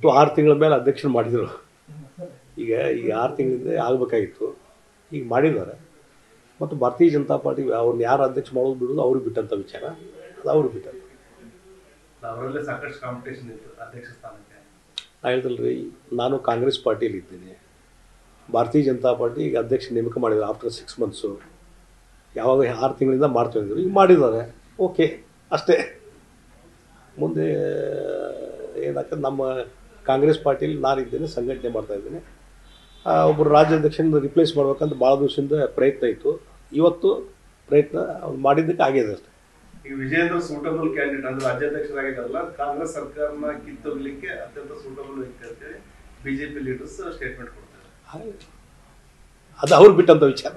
ಮತ್ತು ಆರು ತಿಂಗಳ ಮೇಲೆ ಅಧ್ಯಕ್ಷರು ಮಾಡಿದರು ಈಗ ಈಗ ಆರು ತಿಂಗಳಿಂದ ಆಗಬೇಕಾಗಿತ್ತು ಈಗ ಮಾಡಿದ್ದಾರೆ ಮತ್ತು ಭಾರತೀಯ ಜನತಾ ಪಾರ್ಟಿ ಅವ್ರನ್ನ ಯಾರು ಅಧ್ಯಕ್ಷ ಮಾಡೋದು ಬಿಡೋದು ಅವ್ರಿಗೆ ಬಿಟ್ಟಂಥ ವಿಚಾರ ಅದು ಅವ್ರಿಗೆ ಬಿಟ್ಟಂತ ಅವರಲ್ಲೇ ಸಾಕಷ್ಟು ಕಾಂಪಿಟೇಷನ್ ಇತ್ತು ಅಧ್ಯಕ್ಷ ಸ್ಥಾನಕ್ಕೆ ನಾ ಹೇಳ್ದಲ್ರಿ ನಾನು ಕಾಂಗ್ರೆಸ್ ಪಾರ್ಟಿಯಲ್ಲಿ ಇದ್ದೀನಿ ಭಾರತೀಯ ಜನತಾ ಪಾರ್ಟಿ ಈಗ ಅಧ್ಯಕ್ಷ ನೇಮಕ ಮಾಡಿದ್ದಾರೆ ಆಫ್ಟರ್ ಸಿಕ್ಸ್ ಮಂತ್ಸು ಯಾವಾಗ ಆರು ತಿಂಗಳಿಂದ ಮಾಡ್ತಾ ಇದ್ರು ಈಗ ಮಾಡಿದ್ದಾರೆ ಓಕೆ ಅಷ್ಟೇ ಮುಂದೆ ಏನಾಗ್ತದೆ ನಮ್ಮ ಕಾಂಗ್ರೆಸ್ ಪಾರ್ಟಿಯಲ್ಲಿ ನಾನಿದ್ದೇನೆ ಸಂಘಟನೆ ಮಾಡ್ತಾ ಇದ್ದೀನಿ ಆ, ಒಬ್ಬರು ರಾಜ್ಯಾಧ್ಯಕ್ಷನ ರಿಪ್ಲೇಸ್ ಮಾಡ್ಬೇಕಂತ ಭಾಳ ದಿವಸದಿಂದ ಪ್ರಯತ್ನ ಇತ್ತು ಇವತ್ತು ಪ್ರಯತ್ನ ಅವ್ರು ಮಾಡಿದ್ದಕ್ಕೆ ಆಗಿದೆ ಅಷ್ಟೇ ಈಗ ವಿಜೇಂದ್ರ ಸೂಟಬಲ್ ಕ್ಯಾಂಡಿಡೇಟ್ ಅಂದ್ರೆ ರಾಜ್ಯಾಧ್ಯಕ್ಷರಾಗಿದ್ದಾರಲ್ಲ ಕಾಂಗ್ರೆಸ್ ಸರ್ಕಾರನ ಕಿತ್ತೊಗ್ಲಿಕ್ಕೆ ಅತ್ಯಂತ ಸೂಟಬಲ್ ವ್ಯಕ್ತಿ ಅಂತೇಳಿ ಬಿಜೆಪಿ ಲೀಡರ್ಸ್ ಸ್ಟೇಟ್ಮೆಂಟ್ ಕೊಡ್ತಾರೆ ಹಾಗೆ. ಅದು ಅವ್ರು ಬಿಟ್ಟಂಥ ವಿಚಾರ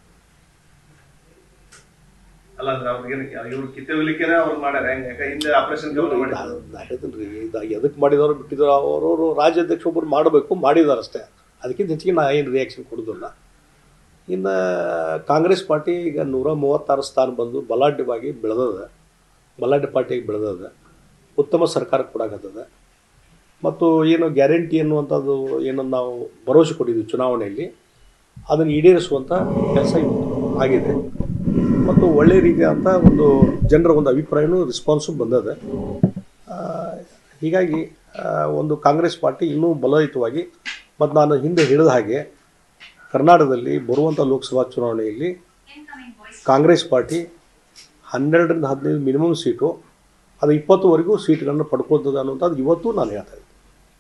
ಅಲ್ಲ ಅಂದ್ರೆ ಅವ್ರಿಗೆ ಇವ್ರು ಕಿತ್ತೊಗ್ಲಿಕ್ಕೆನೆ ಅವ್ರು ಮಾಡ್ಯಾರ ಹೆಂಗ ಯಾಕೆ ಹಿಂದೆ ಆಪರೇಷನ್ ಗಮನ ಮಾಡಿದ್ರು ನಾ ಹೇಳ್ತೀನಿ ರೀ ಇದು ಎದಕ್ಕೆ ಮಾಡಿದವರು ಬಿಟ್ಟಿದ್ರು ಅವರವರು ರಾಜ್ಯಾಧ್ಯಕ್ಷ ಒಬ್ಬರು ಮಾಡಬೇಕು ಮಾಡಿದ್ದಾರೆ ಅಷ್ಟೇ ಅದಕ್ಕಿಂತ ಹೆಚ್ಚಿಗೆ ನಾ ಏನು ರಿಯಾಕ್ಷನ್ ಕೊಡೋದಿಲ್ಲ ಇನ್ನು ಕಾಂಗ್ರೆಸ್ ಪಾರ್ಟಿ ಈಗ ನೂರ ಮೂವತ್ತಾರು ಸ್ಥಾನ ಬಂದು ಬಲಾಢ್ಯವಾಗಿ ಬೆಳೆದದ ಬಲಾಢ್ಯ ಪಾರ್ಟಿಯಾಗಿ ಬೆಳೆದದ ಉತ್ತಮ ಸರ್ಕಾರ ಕೊಡಾಕತ್ತದ ಮತ್ತು ಏನು ಗ್ಯಾರಂಟಿ ಅನ್ನುವಂಥದ್ದು ಏನು ನಾವು ಭರವಸೆ ಕೊಟ್ಟಿದ್ವಿ ಚುನಾವಣೆಯಲ್ಲಿ ಅದನ್ನು ಈಡೇರಿಸುವಂಥ ಕೆಲಸ ಇವತ್ತು ಆಗಿದೆ ಮತ್ತು ಒಳ್ಳೆ ರೀತಿಯಾದಂಥ ಒಂದು ಜನರ ಒಂದು ಅಭಿಪ್ರಾಯನೂ ರೆಸ್ಪಾನ್ಸು ಬಂದದೆ ಆ, ಹೀಗಾಗಿ ಆ, ಒಂದು ಕಾಂಗ್ರೆಸ್ ಪಾರ್ಟಿ ಇನ್ನೂ ಬಲಯುತವಾಗಿ ಮತ್ತು ನಾನು ಹಿಂದೆ ಹೇಳಿದ ಹಾಗೆ ಕರ್ನಾಟಕದಲ್ಲಿ ಬರುವಂಥ ಲೋಕಸಭಾ ಚುನಾವಣೆಯಲ್ಲಿ ಕಾಂಗ್ರೆಸ್ ಪಾರ್ಟಿ ಹನ್ನೆರಡರಿಂದ ಹದಿನೈದು ಮಿನಿಮಮ್ ಸೀಟು ಅದು ಇಪ್ಪತ್ತುವರೆಗೂ ಸೀಟ್ಗಳನ್ನು ಪಡ್ಕೊಳ್ತದೆ ಅನ್ನುವಂಥದ್ದು ಇವತ್ತು ನಾನು ಹೇಳ್ತಾ ಇದ್ದೀನಿ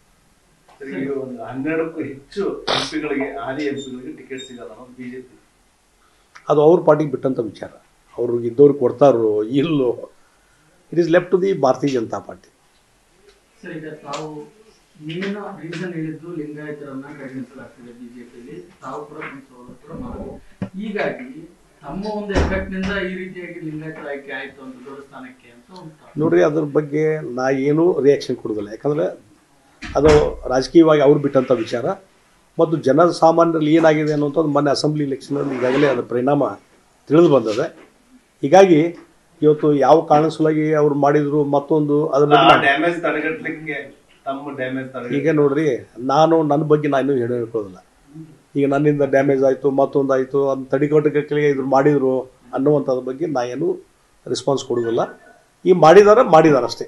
ಸರಿ, ಈಗ ಒಂದು ಹನ್ನೆರಡಕ್ಕೂ ಹೆಚ್ಚು ಎಂಪಿಗಳಿಗೆ ಹಾಲಿ ಎಂಪಿಗಳಿಗೆ ಟಿಕೆಟ್ ಸಿಗಲ್ಲ ಅನ್ನೋದು ಬಿಜೆಪಿ ಅದು ಅವ್ರ ಪಾರ್ಟಿಗೆ ಬಿಟ್ಟಂಥ ವಿಚಾರ ಅವ್ರಿಗೆ ಇದ್ದವ್ರಿಗೆ ಕೊಡ್ತಾರೋ ಇಲ್ಲೋ it is left to the Bharatiya Janata party sir ಈಗ ತಾವು ಮೇನ್ ರೀಸನ್ ಹೇಳಿದ್ದು ಲಿಂಗಾಯತರನ್ನ ಕಡೆಗಣಿಸಲಾಗ್ತದೆ ಬಿಜೆಪಿಯಲ್ಲಿ ತಾವು ಕೂಡ ನಿಮ್ಮ ಸಹೋದರ ಕೂಡ ಮಾಡಿದ್ರು ಹೀಗಾಗಿ ತಮ್ಮ ಒಂದು ಎಫೆಕ್ಟ್ ನಿಂದ ಈ ರೀತಿಯಾಗಿ ಲಿಂಗಾಯತರ ಆಯ್ಕೆ ಆಯ್ತು ಅಂತ ದೊಡ್ಡ ಸ್ಥಾನಕ್ಕೆ ಅಂತ ಉಂಟು ನೋಡ್ರಿ ಅದ್ರ ಬಗ್ಗೆ ನಾ ಏನೂ ರಿಯಾಕ್ಷನ್ ಕೊಡೋದಿಲ್ಲ ಯಾಕಂದರೆ ಅದು ರಾಜಕೀಯವಾಗಿ ಅವ್ರು ಬಿಟ್ಟಂಥ ವಿಚಾರ ಮತ್ತು ಜನಸಾಮಾನ್ಯರಲ್ಲಿ ಏನಾಗಿದೆ ಅನ್ನುವಂಥದ್ದು ಮೊನ್ನೆ ಅಸೆಂಬ್ಲಿ ಇಲೆಕ್ಷನಲ್ಲಿ ಈಗಾಗಲೇ ಅದರ ಪರಿಣಾಮ ತಿಳಿದು ಬಂದದೆ ಹೀಗಾಗಿ ಇವತ್ತು ಯಾವ ಕಾರಣ ಸಲುವಾಗಿ ಅವ್ರು ಮಾಡಿದ್ರು ಮತ್ತೊಂದು ಅದ್ರ ಬಗ್ಗೆ ನಾನು- ಡ್ಯಾಮೇಜ್ ತಡೆಗಟ್ಟಲಿಕ್ಕೆ ತಮ್ಮ ಡ್ಯಾಮೇಜ್ ತಡೆಗಟ್ಟ ಈಗ ನೋಡ್ರಿ ನಾನು ನನ್ನ ಬಗ್ಗೆ ನಾನು ಏನು ಹೇಳ್ಕೊಳ್ಳೋದಿಲ್ಲ ಈಗ ನನ್ನಿಂದ ಡ್ಯಾಮೇಜ್ ಆಯಿತು ಮತ್ತೊಂದು ಆಯಿತು ಅದು ತಡೆಗಟ್ಟಕ್ಕೆ ಇದ್ರು ಮಾಡಿದ್ರು ಅನ್ನುವಂಥದ್ರ ಬಗ್ಗೆ ನಾ ಏನು ರೆಸ್ಪಾನ್ಸ್ ಕೊಡೋದಿಲ್ಲ ಈ ಮಾಡಿದಾರೆ ಮಾಡಿದಾರೆ ಅಷ್ಟೇ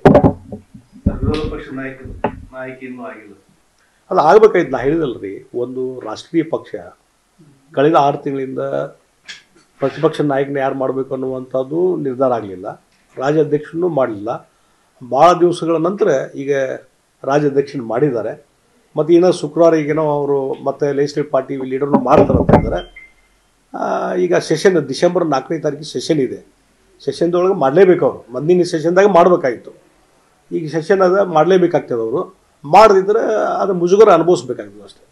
ವಿರೋಧ ಪಕ್ಷ ನಾಯಕರು ನಾಯಕಿ ಇನ್ನೂ ಆಗಿಲ್ಲ ಅದು ಆಗ್ಬೇಕಾಯ್ತು ನಾ ಹೇಳಿದಲ್ರಿ ಒಂದು ರಾಷ್ಟ್ರೀಯ ಪಕ್ಷ ಕಳೆದ ಆರು ತಿಂಗಳಿಂದ ಪ್ರತಿಪಕ್ಷ ನಾಯಕನ ಯಾರು ಮಾಡಬೇಕು ಅನ್ನುವಂಥದ್ದು ನಿರ್ಧಾರ ಆಗಲಿಲ್ಲ ರಾಜ್ಯಾಧ್ಯಕ್ಷನೂ ಮಾಡಲಿಲ್ಲ ಭಾಳ ದಿವಸಗಳ ನಂತರ ಈಗ ರಾಜ್ಯಾಧ್ಯಕ್ಷನ ಮಾಡಿದ್ದಾರೆ ಮತ್ತು ಏನೋ ಶುಕ್ರವಾರ ಈಗೇನೋ ಅವರು ಮತ್ತೆ ಲೆಜಿಸ್ಲೇಟಿವ್ ಪಾರ್ಟಿ ಲೀಡರ್ನು ಮಾಡ್ತಾರೆ ಅಂತ ಇದ್ದಾರೆ ಆ, ಈಗ ಸೆಷನ್ ಡಿಸೆಂಬರ್ ನಾಲ್ಕನೇ ತಾರೀಕು ಸೆಷನ್ ಇದೆ ಸೆಷನ್ದೊಳಗೆ ಮಾಡಲೇಬೇಕು ಅವರು ಮೊದಲಿನ ಸೆಷನ್ದಾಗ ಮಾಡಬೇಕಾಗಿತ್ತು ಈಗ ಸೆಷನ್ ಅದ ಮಾಡಲೇಬೇಕಾಗ್ತದೆ ಅವರು ಮಾಡದಿದ್ರೆ ಅದು ಮುಜುಗರ ಅನುಭವಿಸ್ಬೇಕಾಗ್ತದೆ ಅಷ್ಟೇ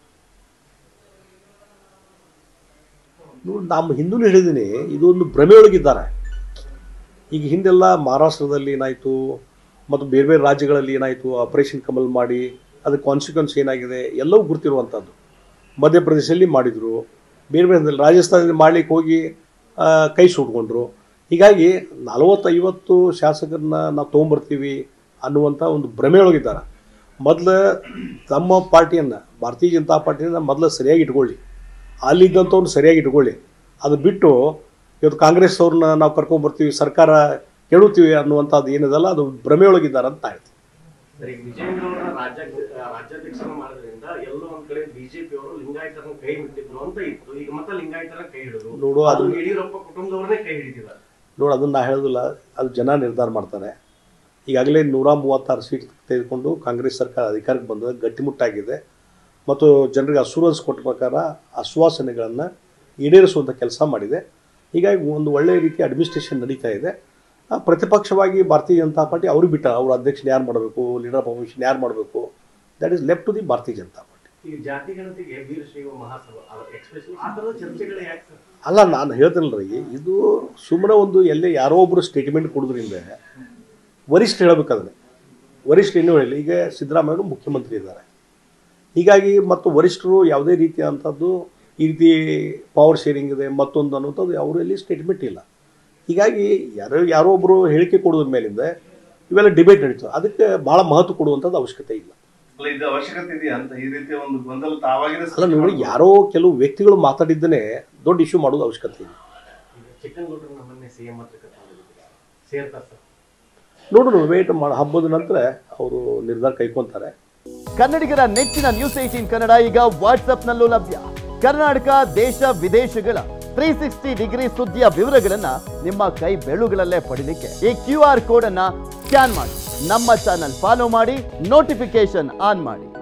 ನೋಡಿ ನಮ್ಮ ಹಿಂದೂ ಹೇಳಿದ್ದೀನಿ ಇದೊಂದು ಭ್ರಮೆಯೊಳಗಿದ್ದಾರೆ ಈಗ ಹಿಂದೆಲ್ಲ ಮಹಾರಾಷ್ಟ್ರದಲ್ಲಿ ಏನಾಯಿತು ಮತ್ತು ಬೇರೆ ಬೇರೆ ರಾಜ್ಯಗಳಲ್ಲಿ ಏನಾಯಿತು ಆಪರೇಷನ್ ಕಮಲ್ ಮಾಡಿ ಅದಕ್ಕೆ ಕಾನ್ಸಿಕ್ವೆನ್ಸ್ ಏನಾಗಿದೆ ಎಲ್ಲವೂ ಗುರ್ತಿರುವಂಥದ್ದು ಮಧ್ಯಪ್ರದೇಶದಲ್ಲಿ ಮಾಡಿದರು ಬೇರೆ ಬೇರೆ ರಾಜಸ್ಥಾನದಲ್ಲಿ ಮಾಡ್ಲಿಕ್ಕೆ ಹೋಗಿ ಆ, ಕೈ ಸುಟ್ಕೊಂಡ್ರು ಹೀಗಾಗಿ ನಲವತ್ತೈವತ್ತು ಶಾಸಕರನ್ನ ನಾವು ತೊಗೊಂಬರ್ತೀವಿ ಅನ್ನುವಂಥ ಒಂದು ಭ್ರಮೆಯೊಳಗಿದ್ದಾರೆ ಮೊದಲು ತಮ್ಮ ಪಾರ್ಟಿಯನ್ನು ಭಾರತೀಯ ಜನತಾ ಪಾರ್ಟಿಯನ್ನು ಮೊದಲು ಸರಿಯಾಗಿ ಇಟ್ಕೊಳ್ಳಿ ಅಲ್ಲಿದ್ದಂಥವ್ರನ್ನ ಸರಿಯಾಗಿ ಇಟ್ಕೊಳ್ಳಿ ಅದು ಬಿಟ್ಟು ಇವತ್ತು ಕಾಂಗ್ರೆಸ್ ಅವ್ರನ್ನ ನಾವು ಕರ್ಕೊಂಬರ್ತೀವಿ ಸರ್ಕಾರ ಕೆಡುತ್ತೀವಿ ಅನ್ನುವಂಥದ್ದು ಏನಿದೆಲ್ಲ ಅದು ಭ್ರಮೆಯೊಳಗಿದ್ದಾರೆ ಅಂತ ನಾ ಹೇಳ್ತೀನಿ ಸರಿ ವಿಜಯೇಂದ್ರ ಅವರ ರಾಜ್ಯ ರಾಜ್ಯಾಧ್ಯಕ್ಷರ ಮಾಡೋದ್ರಿಂದ ಎಲ್ಲೋ ಒಂದ್ ಕಡೆ ಬಿಜೆಪಿ ಅವರು ಲಿಂಗಾಯತರನ್ನ ಕೈ ಬಿಟ್ಟಿದ್ರು ಅಂತ ಇತ್ತು ಈಗ ಮತ್ತೆ ಲಿಂಗಾಯತರ ಕೈ ಹಿಡಿದ್ರು ನೋಡು, ಅದು- ಅದು ಯಡಿಯೂರಪ್ಪ ಕುಟುಂಬದವ್ರನ್ನೇ ಕೈ ಹಿಡಿದಿದ್ದಾರೆ ನೋಡಿ ಅದನ್ನು ನಾ ಹೇಳೋದಿಲ್ಲ ಅದು ಜನ ನಿರ್ಧಾರ ಮಾಡ್ತಾರೆ ಈಗಾಗಲೇ ನೂರ ಮೂವತ್ತಾರು ಸೀಟ್ ತೆಗೆದುಕೊಂಡು ಕಾಂಗ್ರೆಸ್ ಸರ್ಕಾರ ಅಧಿಕಾರಕ್ಕೆ ಬಂದ ಗಟ್ಟಿಮುಟ್ಟಾಗಿದೆ ಮತ್ತು ಜನರಿಗೆ ಅಸೂರೆನ್ಸ್ ಕೊಟ್ಟ ಪ್ರಕಾರ ಆಶ್ವಾಸನೆಗಳನ್ನು ಈಡೇರಿಸುವಂಥ ಕೆಲಸ ಮಾಡಿದೆ ಹೀಗಾಗಿ ಒಂದು ಒಳ್ಳೆಯ ರೀತಿಯ ಅಡ್ಮಿನಿಸ್ಟ್ರೇಷನ್ ನಡೀತಾ ಇದೆ ಆ, ಪ್ರತಿಪಕ್ಷವಾಗಿ ಭಾರತೀಯ ಜನತಾ ಪಾರ್ಟಿ ಅವ್ರಿಗೆ ಬಿಟ್ಟ ಅವ್ರ ಅಧ್ಯಕ್ಷನ ಯಾರು ಮಾಡಬೇಕು ಲೀಡರ್ ಆಫ್ ಅಪೋಸಿಷನ್ ಯಾರು ಮಾಡಬೇಕು that is left to the Bharatiya Janata party ಈಗ ಜಾತಿ ಗಣತಿಗೆ ವೀರಶೈವ ಮಹಾಸಭಾ ಎಕ್ಸ್ಪ್ರೆಷನ್ ಆ ಥರದ ಚರ್ಚೆಗಳು ಯಾಕೆ ಸರ್ ಅಲ್ಲ ನಾನು ಹೇಳ್ತೀನಲ್ರಿ ಇದು ಸುಮ್ಮನೆ ಒಂದು ಎಲ್ಲೇ ಯಾರೋ ಒಬ್ಬರು ಸ್ಟೇಟ್ಮೆಂಟ್ ಕೊಡೋದ್ರಿಂದ ವರಿಷ್ಠ ಹೇಳಬೇಕಾದ್ರೆ ವರಿಷ್ಠ ಇನ್ನೂ ಹೇಳಿ ಈಗ ಸಿದ್ದರಾಮಯ್ಯರು ಮುಖ್ಯಮಂತ್ರಿ ಇದ್ದಾರೆ ಹೀಗಾಗಿ ಮತ್ತು ವರಿಷ್ಠರು ಯಾವುದೇ ರೀತಿಯಾದಂಥದ್ದು ಈ ರೀತಿ ಪವರ್ ಶೇರಿಂಗ್ ಇದೆ ಮತ್ತೊಂದು ಅನ್ನೋಂಥದ್ದು ಅವರಲ್ಲಿ ಸ್ಟೇಟ್ಮೆಂಟ್ ಇಲ್ಲ ಹೀಗಾಗಿ ಯಾರೋ ಯಾರೋ ಒಬ್ಬರು ಹೇಳಿಕೆ ಕೊಡೋದ್ರ ಮೇಲಿಂದ ಇವೆಲ್ಲ ಡಿಬೇಟ್ ನಡೀತವೆ ಅದಕ್ಕೆ ಭಾಳ ಮಹತ್ವ ಕೊಡುವಂಥದ್ದು ಅವಶ್ಯಕತೆ ಇಲ್ಲ ಅಲ್ಲ ಇದು ಅವಶ್ಯಕತೆ ಇದೆಯಾ ಅಂತ ಈ ರೀತಿಯ ಒಂದು ಗೊಂದಲ ತಾವಾಗಿನೇ ಅಲ್ಲ ನೋಡಿ ಯಾರೋ ಕೆಲವು ವ್ಯಕ್ತಿಗಳು ಮಾತಾಡಿದ್ದನ್ನೇ ದೊಡ್ಡ ಇಶ್ಯೂ ಮಾಡೋದು ಅವಶ್ಯಕತೆ ಇದೆ ಈಗ ಚಿಕ್ಕನಗೌಡರು ನಮ್ಮನ್ನೇ ಸಿಎಂ ಹತ್ರ ಕರ್ಕೊಂಡಿದ್ದೀವಿ ಸೇರ್ತಾರೆ ಸರ್ ನೋಡೋಣ ವೇಟ್ ಮಾಡಿ ಹಬ್ಬದ ನಂತರ ಅವರು ನಿರ್ಧಾರ ಕೈಕೊಂತಾರೆ ಕನ್ನಡಿಗರ ನೆಚ್ಚಿನ ನ್ಯೂಸ್ ಏಟೀನ್ ಕನ್ನಡ ಈಗ ವಾಟ್ಸ್ಆಪ್ನಲ್ಲೂ ಲಭ್ಯ ಕರ್ನಾಟಕ ದೇಶ ವಿದೇಶಗಳ ತ್ರೀ ಸಿಕ್ಸ್ಟಿ ಡಿಗ್ರಿ ಸುದ್ದಿಯ ವಿವರಗಳನ್ನ ನಿಮ್ಮ ಕೈ ಬೆಳುಗಳಲ್ಲೇ ಪಡಿಲಿಕ್ಕೆ ಈ ಕ್ಯೂ ಆರ್ ಕೋಡ್ ಅನ್ನ ಸ್ಕ್ಯಾನ್ ಮಾಡಿ ನಮ್ಮ ಚಾನಲ್ ಫಾಲೋ ಮಾಡಿ ನೋಟಿಫಿಕೇಶನ್ ಆನ್ ಮಾಡಿ